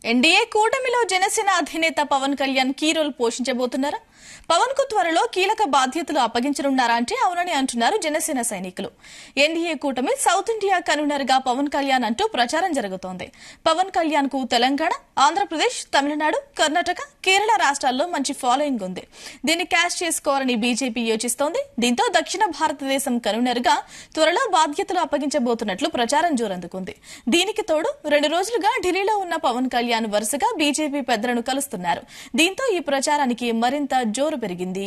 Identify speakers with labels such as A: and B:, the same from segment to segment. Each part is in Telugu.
A: ఎన్డీఏ కూటమిలో జనసేన అధినేత పవన్ కళ్యాణ్ కీ రోల్ పోషించబోతున్నారా పవన్ కు త్వరలో కీలక బాధ్యతలు అప్పగించనున్నారా అంటే అవునని అంటున్నారు జనసేన సైనికులు ఎన్డీఏ కూటమి సౌత్ ఇండియా కన్వీనర్ గా పవన్ కళ్యాణ్ అంటూ ప్రచారం జరుగుతోంది పవన్ కళ్యాణ్ కు తెలంగాణ ఆంధ్రప్రదేశ్ తమిళనాడు కర్ణాటక కేరళ రాష్ట్రాల్లో మంచి ఫాలోయింగ్ ఉంది దీన్ని క్యాష్ చేసుకోవాలని బీజేపీ యోచిస్తోంది దీంతో దక్షిణ భారతదేశం కన్వీనర్ గా త్వరలో బాధ్యతలు అప్పగించబోతున్నట్లు ప్రచారం జోరందుకుంది దీనికి తోడు రెండు రోజులుగా ఢిల్లీలో ఉన్న పవన్ కళ్యాణ్ వరుసగా బీజేపీ పెద్దలను కలుస్తున్నారు దీంతో ఈ ప్రచారానికి మరింత జోరు పెరిగింది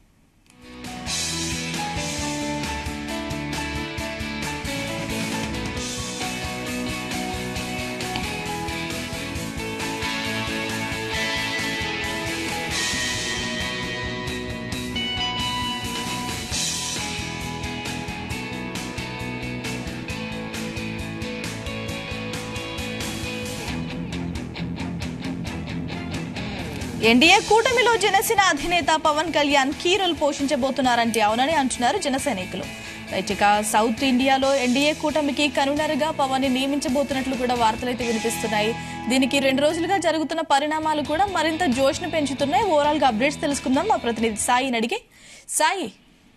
A: ఎన్డీఏ కూటమిలో జనసేన అధినేత పవన్ కళ్యాణ్ కీ రోల్ పోషించబోతున్నారంటే అవునని అంటున్నారు జన సైనికులు రైట్ ఇక సౌత్ ఇండియాలో ఎన్డీఏ కూటమికి కన్వీనర్ గా పవన్ ని నియమించబోతున్నట్లు కూడా వార్తలైతే వినిపిస్తున్నాయి దీనికి రెండు రోజులుగా జరుగుతున్న పరిణామాలు కూడా మరింత జోష్ను పెంచుతున్నాయి ఓవరాల్ గా అప్డేట్స్ తెలుసుకుందాం మా ప్రతినిధి సాయిని అడిగి సాయి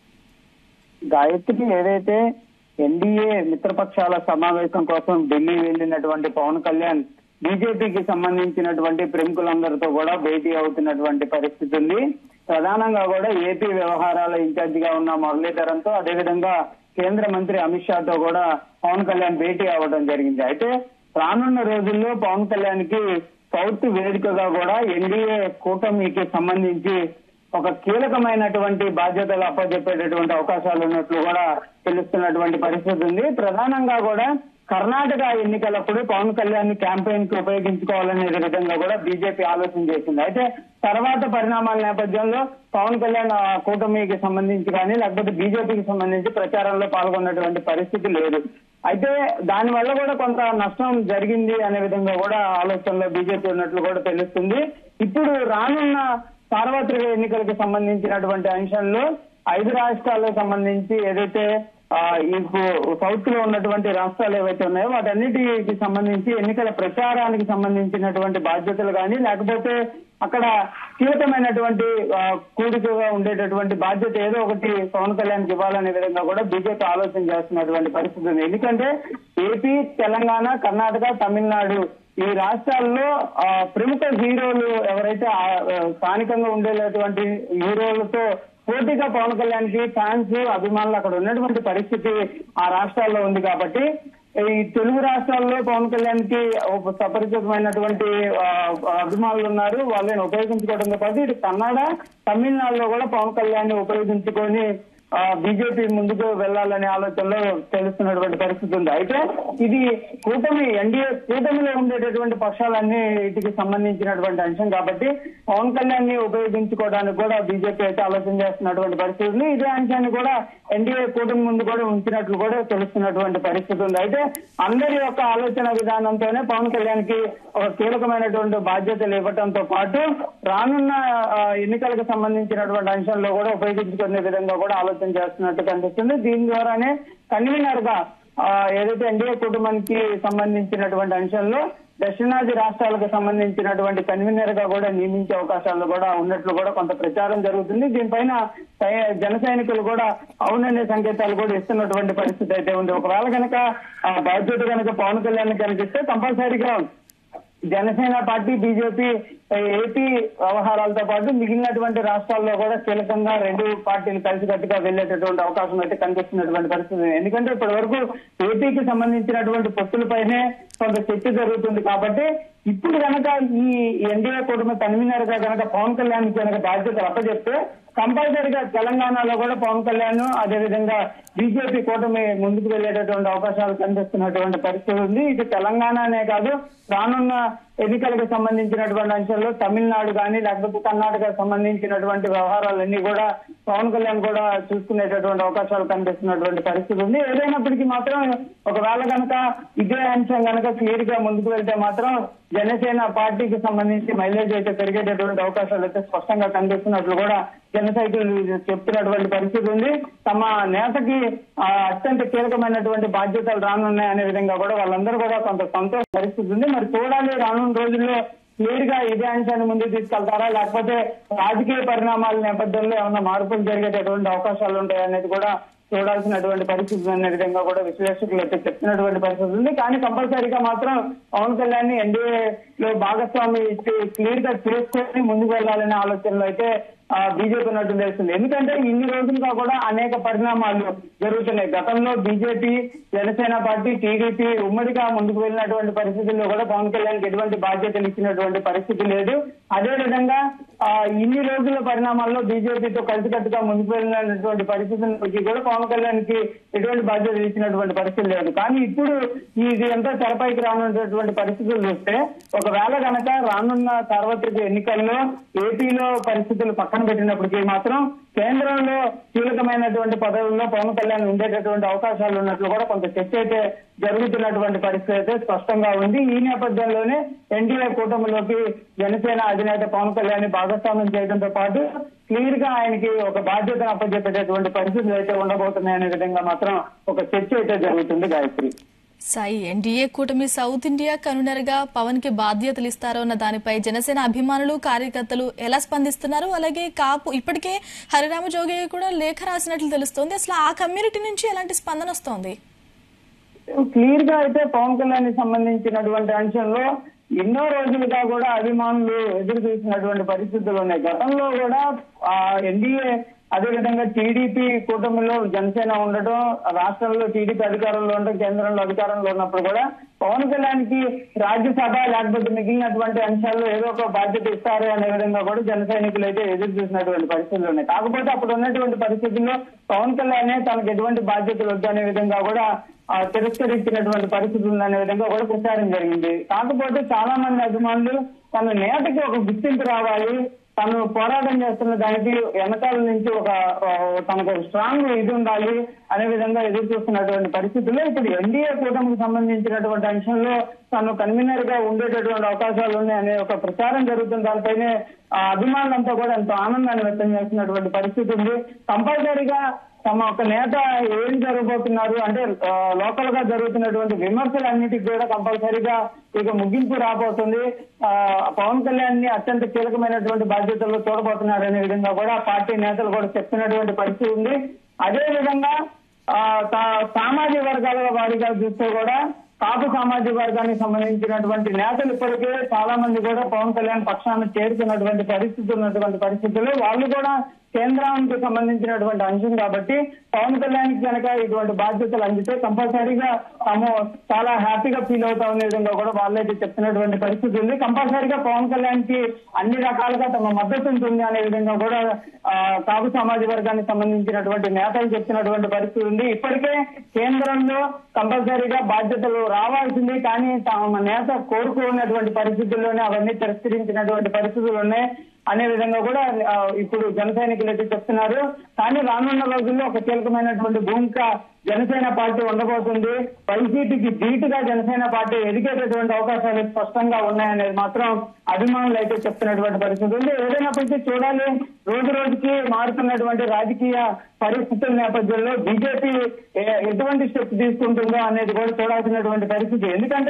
B: గాయత్రి ఏదైతే ఎన్డీఏ మిత్రపక్షాల సమావేశం కోసం ఢిల్లీ వెళ్ళినటువంటి పవన్ కళ్యాణ్ బీజేపీకి సంబంధించినటువంటి ప్రముఖులందరితో కూడా భేటీ అవుతున్నటువంటి పరిస్థితి ఉంది ప్రధానంగా కూడా ఏపీ వ్యవహారాల ఇన్ఛార్జ్ గా ఉన్న మురళీధరన్తో అదేవిధంగా కేంద్ర మంత్రి అమిత్ షాతో కూడా పవన్ కళ్యాణ్ భేటీ అవ్వడం జరిగింది అయితే రానున్న రోజుల్లో పవన్ కళ్యాణ్ కి సౌత్ వేదికగా కూడా ఎన్డీఏ కూటమికి సంబంధించి ఒక కీలకమైనటువంటి బాధ్యతలు అప్పచెప్పేటటువంటి అవకాశాలు ఉన్నట్లు కూడా తెలుస్తున్నటువంటి పరిస్థితి ఉంది ప్రధానంగా కూడా కర్ణాటక ఎన్నికలప్పుడు పవన్ కళ్యాణ్ క్యాంపెయిన్ కి ఉపయోగించుకోవాలనే విధంగా కూడా బీజేపీ ఆలోచన చేసింది అయితే తర్వాత పరిణామాల నేపథ్యంలో పవన్ కళ్యాణ్ ఆ కూటమికి సంబంధించి కానీ లేకపోతే బీజేపీకి సంబంధించి ప్రచారంలో పాల్గొన్నటువంటి పరిస్థితి లేదు అయితే దాని వల్ల కూడా కొంత నష్టం జరిగింది అనే విధంగా కూడా ఆలోచనలో బీజేపీ ఉన్నట్లు కూడా తెలుస్తుంది ఇప్పుడు రానున్న సార్వత్రిక ఎన్నికలకు సంబంధించినటువంటి అంశంలో ఐదు రాష్ట్రాలకు సంబంధించి ఏదైతే ఆ, ఈ సౌత్ లో ఉన్నటువంటి రాష్ట్రాలు ఏవైతే ఉన్నాయో వాటన్నిటికి సంబంధించి ఎన్నికల ప్రచారానికి సంబంధించినటువంటి బాధ్యతలు కానీ లేకపోతే అక్కడ కీలకమైనటువంటి ఆ, కూడికగా ఉండేటటువంటి బాధ్యత ఏదో ఒకటి పవన్ కళ్యాణ్ ఇవ్వాలనే విధంగా కూడా బీజేపీ ఆలోచన చేస్తున్నటువంటి పరిస్థితి ఉంది ఎందుకంటే ఏపీ తెలంగాణ కర్ణాటక తమిళనాడు ఈ రాష్ట్రాల్లో ఆ, ప్రముఖ హీరోలు ఎవరైతే ఆ, ఆ, స్థానికంగా ఉండేటటువంటి హీరోలతో పోటీగా పవన్ కళ్యాణ్ కి ఫ్యాన్స్ అభిమానులు అక్కడ ఉన్నటువంటి పరిస్థితి ఆ రాష్ట్రాల్లో ఉంది కాబట్టి ఈ తెలుగు రాష్ట్రాల్లో పవన్ కళ్యాణ్ కి ఒక సపరిచితమైనటువంటి ఆ, అభిమానులు ఉన్నారు వాళ్ళని ఉపయోగించుకోవడంతో పాటు ఇటు కన్నడ తమిళనాడులో కూడా పవన్ కళ్యాణ్ ని ఉపయోగించుకొని బీజేపీ ముందుకు వెళ్లాలనే ఆలోచనలో తెలుస్తున్నటువంటి పరిస్థితి ఉంది అయితే ఇది కూటమి ఎన్డీఏ కూటమిలో ఉండేటటువంటి పక్షాలన్నీ వీటికి సంబంధించినటువంటి అంశం కాబట్టి పవన్ కళ్యాణ్ ని ఉపయోగించుకోవడానికి కూడా బీజేపీ అయితే ఆలోచన చేస్తున్నటువంటి పరిస్థితి ఉంది ఇదే అంశాన్ని కూడా ఎన్డీఏ కూటమి ముందు కూడా ఉంచినట్లు కూడా తెలుస్తున్నటువంటి పరిస్థితి ఉంది అయితే అందరి యొక్క ఆలోచన విధానంతోనే పవన్ కళ్యాణ్ కి ఒక కీలకమైనటువంటి బాధ్యతలు ఇవ్వడంతో పాటు రానున్న ఆ, ఎన్నికలకు సంబంధించినటువంటి అంశంలో కూడా ఉపయోగించుకునే విధంగా కూడా ఆలోచన చేస్తున్నట్టు కనిపిస్తుంది దీని ద్వారానే కన్వీనర్ గా ఆ, ఏదైతే ఎన్డీఏ కుటుంబానికి సంబంధించినటువంటి అంశంలో దక్షిణాది రాష్ట్రాలకు సంబంధించినటువంటి కన్వీనర్ గా కూడా నియమించే అవకాశాలు కూడా ఉన్నట్లు కూడా కొంత ప్రచారం జరుగుతుంది దీనిపైన సై- జన సైనికులు కూడా అవుననే సంకేతాలు కూడా ఇస్తున్నటువంటి పరిస్థితి అయితే ఉంది ఒకవేళ కనుక ఆ బాధ్యత కనుక పవన్ కళ్యాణ్ కనిపిస్తే కంపల్సరీగా జనసేన పార్టీ బీజేపీ ఏపీ వ్యవహారాలతో పాటు మిగిలినటువంటి రాష్ట్రాల్లో కూడా కీలకంగా రెండు పార్టీలు కలిసికట్టుగా వెళ్లేటటువంటి అవకాశం అయితే కనిపిస్తున్నటువంటి పరిస్థితి ఉంది. ఎందుకంటే ఇప్పటి వరకు ఏపీకి సంబంధించినటువంటి పొత్తులపైనే కొంత చర్చ జరుగుతుంది కాబట్టి ఇప్పుడు కనుక ఈ ఎన్డీఏ కూటమి కన్వీనర్ గా కనుక పవన్ కళ్యాణ్ కనుక బాధ్యతలు అప్పచెప్తే కంపల్సరీగా తెలంగాణలో కూడా పవన్ కళ్యాణ్ అదేవిధంగా బీజేపీ కూటమి ముందుకు వెళ్లేటటువంటి అవకాశాలు కనిపిస్తున్నటువంటి పరిస్థితి ఉంది ఇది తెలంగాణనే కాదు రానున్న ఎన్నికలకు సంబంధించినటువంటి అంశాల్లో తమిళనాడు కానీ లేకపోతే కర్ణాటక సంబంధించినటువంటి వ్యవహారాలన్నీ కూడా పవన్ కళ్యాణ్ కూడా చూసుకునేటటువంటి అవకాశాలు కనిపిస్తున్నటువంటి పరిస్థితి ఉంది ఏదైనప్పటికీ మాత్రం ఒకవేళ కనుక ఇదే అంశం కనుక క్లియర్ గా ముందుకు వెళ్తే మాత్రం జనసేన పార్టీకి సంబంధించి మైలేజ్ అయితే పెరిగేటటువంటి అవకాశాలు అయితే స్పష్టంగా కనిపిస్తున్నట్లు కూడా జన సైకిల్ చెప్తున్నటువంటి పరిస్థితి ఉంది తమ నేతకి ఆ, అత్యంత కీలకమైనటువంటి బాధ్యతలు రానున్నాయి అనే విధంగా కూడా వాళ్ళందరూ కూడా కొంత సంతోష పరిస్థితి ఉంది మరి చూడాలి రానున్న రోజుల్లో క్లియర్ గా ఇదే అంశాన్ని ముందుకు తీసుకెళ్తారా లేకపోతే రాజకీయ పరిణామాల నేపథ్యంలో ఏమైనా మార్పులు జరిగేటటువంటి అవకాశాలు ఉంటాయి అనేది కూడా చూడాల్సినటువంటి పరిస్థితి అనే విధంగా కూడా విశ్లేషకులు అయితే చెప్తున్నటువంటి పరిస్థితి ఉంది కానీ కంపల్సరీగా మాత్రం పవన్ కళ్యాణ్ ఎన్డీఏ లో భాగస్వామి క్లియర్ గా చేసుకొని ముందుకు వెళ్లాలనే ఆలోచనలో అయితే బీజేపీ ఉన్నట్టు తెలుస్తుంది ఎందుకంటే ఇన్ని రోజులుగా కూడా అనేక పరిణామాలు జరుగుతున్నాయి గతంలో బీజేపీ జనసేన పార్టీ టీడీపీ ఉమ్మడిగా ముందుకు వెళ్ళినటువంటి పరిస్థితుల్లో కూడా పవన్ కళ్యాణ్ ఎటువంటి బాధ్యతలు ఇచ్చినటువంటి పరిస్థితి లేదు అదే విధంగా ఆ, ఇన్ని రోజుల పరిణామాల్లో బీజేపీతో కలిసికట్టుగా ముందుకు వెళ్ళినటువంటి పరిస్థితులకి కూడా పవన్ కళ్యాణ్ కి ఎటువంటి బాధ్యతలు ఇచ్చినటువంటి పరిస్థితి లేదు కానీ ఇప్పుడు ఇది ఎంతో తెరపైకి రానున్నటువంటి పరిస్థితులు చూస్తే ఒకవేళ గనక రానున్న సార్వత్రిక ఎన్నికల్లో ఏపీలో పరిస్థితులు పక్కన పెట్టినప్పటికీ మాత్రం కేంద్రంలో కీలకమైనటువంటి పదవుల్లో పవన్ కళ్యాణ్ ఉండేటటువంటి అవకాశాలు ఉన్నట్లు కూడా కొంత చర్చ అయితే జరుగుతున్నటువంటి పరిస్థితి అయితే స్పష్టంగా ఉంది ఈ నేపథ్యంలోనే ఎన్డీఏ కూటమిలోకి జనసేన అధినేత పవన్ కళ్యాణ్ ని భాగస్వామ్యం చేయడంతో పాటు క్లియర్ గా ఆయనకి ఒక బాధ్యతను అప్పచెప్పేటటువంటి పరిస్థితులు అయితే ఉండబోతున్నాయి అనే విధంగా మాత్రం ఒక చర్చ అయితే జరుగుతుంది గాయత్రి
A: సాయి ఎన్డీఏ కూటమి సౌత్ ఇండియా కన్వీనర్ గా పవన్ కి బాధ్యతలు ఇస్తారో అన్న దానిపై జనసేన అభిమానులు కార్యకర్తలు ఎలా స్పందిస్తున్నారు అలాగే కాపు ఇప్పటికే హరిరామ జోగయ్య కూడా లేఖ రాసినట్లు తెలుస్తోంది అసలు ఆ కమ్యూనిటీ నుంచి ఎలాంటి స్పందన వస్తోంది
B: క్లియర్ గా అయితే పవన్ కళ్యాణ్ కి సంబంధించినటువంటి అంశంలో ఎన్నో రోజులుగా కూడా అభిమానులు ఎదురు చూసినటువంటి పరిస్థితులు ఉన్నాయి గతంలో కూడా ఆ ఎన్డీఏ అదేవిధంగా టీడీపీ కూటమిలో జనసేన ఉండటం రాష్ట్రంలో టీడీపీ అధికారంలో ఉండటం కేంద్రంలో అధికారంలో ఉన్నప్పుడు కూడా పవన్ కళ్యాణ్ కి రాజ్యసభ లేకపోతే మిగిలినటువంటి అంశాల్లో ఏదో ఒక బాధ్యత ఇస్తారు అనే విధంగా కూడా జన సైనికులు అయితే ఎదురు చూసినటువంటి పరిస్థితులు ఉన్నాయి కాకపోతే అప్పుడు ఉన్నటువంటి పరిస్థితుల్లో పవన్ కళ్యాణ్ తనకు ఎటువంటి బాధ్యతలు వద్దు అనే విధంగా కూడా ఆ, తిరస్కరించినటువంటి పరిస్థితి ఉందనే విధంగా కూడా ప్రచారం జరిగింది కాకపోతే చాలా మంది అభిమానులు తన నేతకి ఒక గుర్తింపు రావాలి తను పోరాటం చేస్తున్న దానికి వెనకాల నుంచి ఒక ఆ, తనకు ఒక స్ట్రాంగ్ ఇది ఉండాలి అనే విధంగా ఎదురు చూస్తున్నటువంటి పరిస్థితుల్లో ఇప్పుడు ఎన్డీఏ కూటమికి సంబంధించినటువంటి అంశంలో తను కన్వీనర్ గా ఉండేటటువంటి అవకాశాలు ఉన్నాయి అనే ఒక ప్రచారం జరుగుతున్న దానిపైనే ఆ అభిమానులంతా కూడా ఎంతో ఆనందాన్ని వ్యక్తం చేస్తున్నటువంటి పరిస్థితి ఉంది కంపల్సరీగా తమ ఒక నేత ఏం జరగబోతున్నారు అంటే ఆ, లోకల్ గా జరుగుతున్నటువంటి విమర్శలన్నిటికీ కూడా కంపల్సరీగా ఇక ముగింపు రాబోతుంది ఆ, పవన్ కళ్యాణ్ ని అత్యంత కీలకమైనటువంటి బాధ్యతల్లో చూడబోతున్నారు అనే విధంగా కూడా పార్టీ నేతలు కూడా చెప్తున్నటువంటి పరిస్థితి ఉంది అదే విధంగా ఆ, సా- సామాజిక వర్గాల వారిగా చూస్తే కూడా కాపు సామాజిక వర్గానికి సంబంధించినటువంటి నేతలు ఇప్పటికే చాలా మంది కూడా పవన్ కళ్యాణ్ పక్షాన్ని చేరుతున్నటువంటి పరిస్థితి ఉన్నటువంటి పరిస్థితుల్లో వాళ్ళు కూడా కేంద్రానికి సంబంధించినటువంటి అంశం కాబట్టి పవన్ కళ్యాణ్ కనుక ఇటువంటి బాధ్యతలు అందితే కంపల్సరీగా తాము చాలా హ్యాపీగా ఫీల్ అవుతా ఉన్న విధంగా కూడా వాళ్ళైతే చెప్తున్నటువంటి పరిస్థితి ఉంది కంపల్సరీగా పవన్ కళ్యాణ్ కి అన్ని రకాలుగా తమ మద్దతు ఉంటుంది అనే విధంగా కూడా ఆ, కాపు సమాజ వర్గానికి సంబంధించినటువంటి నేతలు చెప్తున్నటువంటి పరిస్థితి ఉంది ఇప్పటికే కేంద్రంలో కంపల్సరీగా బాధ్యతలు రావాల్సింది కానీ తమ నేత కోరుకున్నటువంటి పరిస్థితుల్లోనే అవన్నీ తిరస్కరించినటువంటి పరిస్థితులు ఉన్నాయి అనే విధంగా కూడా ఆ, ఇప్పుడు జన సైనికులు అయితే చెప్తున్నారు కానీ రానున్న రోజుల్లో ఒక కీలకమైనటువంటి భూమిక జనసేన పార్టీ ఉండబోతుంది వైసీపీకి ధీటుగా జనసేన పార్టీ ఎదిగేటటువంటి అవకాశాలు స్పష్టంగా ఉన్నాయనేది మాత్రం అభిమానులు అయితే చెప్తున్నటువంటి పరిస్థితి ఉంది ఏదైనప్పటికీ చూడాలి రోజు రోజుకి మారుతున్నటువంటి రాజకీయ పరిస్థితుల నేపథ్యంలో బీజేపీ ఎటువంటి స్టెప్ తీసుకుంటుందో అనేది కూడా చూడాల్సినటువంటి పరిస్థితి ఎందుకంటే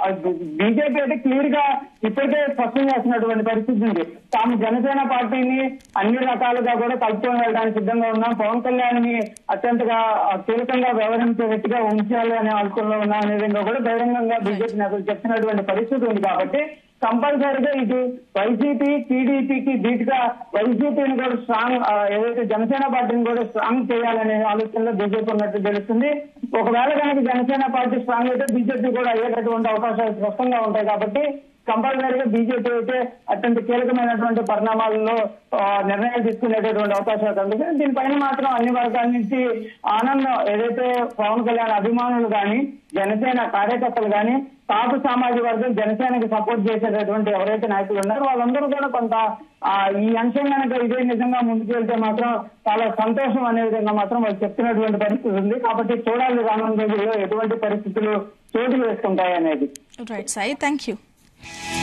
B: బీజేపీ అయితే క్లియర్ గా ఇప్పటికే స్పష్టం చేస్తున్నటువంటి పరిస్థితి ఉంది తాము జనసేన పార్టీని అన్ని రకాలుగా కూడా కలుపుకొని వెళ్ళడానికి సిద్ధంగా ఉన్నాం పవన్ కళ్యాణ్ ని అత్యంతగా ఆ, కీలకంగా వ్యవహరించే వ్యక్తిగా ఉంచాలి అనే ఆలోచనలో ఉన్నాం అనే విధంగా కూడా బహిరంగంగా బీజేపీ నేతలు చెప్తున్నటువంటి పరిస్థితి ఉంది కాబట్టి కంపల్సరీగా ఇది వైసీపీ టీడీపీకి ధీటుగా వైసీపీని కూడా స్ట్రాంగ్ ఆ, ఏదైతే జనసేన పార్టీని కూడా స్ట్రాంగ్ చేయాలనే ఆలోచనలో బీజేపీ ఉన్నట్టు తెలుస్తుంది ఒకవేళ కనుక జనసేన పార్టీ స్ట్రాంగ్ అయితే బీజేపీ కూడా అయ్యేటటువంటి అవకాశాలు స్పష్టంగా ఉంటాయి కాబట్టి కంపల్సరీగా బీజేపీ అయితే అత్యంత కీలకమైనటువంటి పరిణామాలలో ఆ, నిర్ణయాలు తీసుకునేటటువంటి అవకాశాలు కనిపిస్తుంది దీనిపైన మాత్రం అన్ని వర్గాల నుంచి ఆనందం ఏదైతే పవన్ కళ్యాణ్ అభిమానులు కానీ జనసేన కార్యకర్తలు కానీ కాపు సామాజిక వర్గం జనసేనకి సపోర్ట్ చేసేటటువంటి ఎవరైతే నాయకులు ఉన్నారో వాళ్ళందరూ కూడా కొంత ఆ, ఈ అంశం కనుక ఇదే నిజంగా ముందుకు వెళ్తే మాత్రం చాలా సంతోషం అనే విధంగా మాత్రం వాళ్ళు చెప్తున్నటువంటి పరిస్థితి ఉంది కాబట్టి చూడాలి రానున్న రోజుల్లో ఎటువంటి పరిస్థితులు చోటు చేసుకుంటాయి అనేది
A: right Sai thank you
C: you.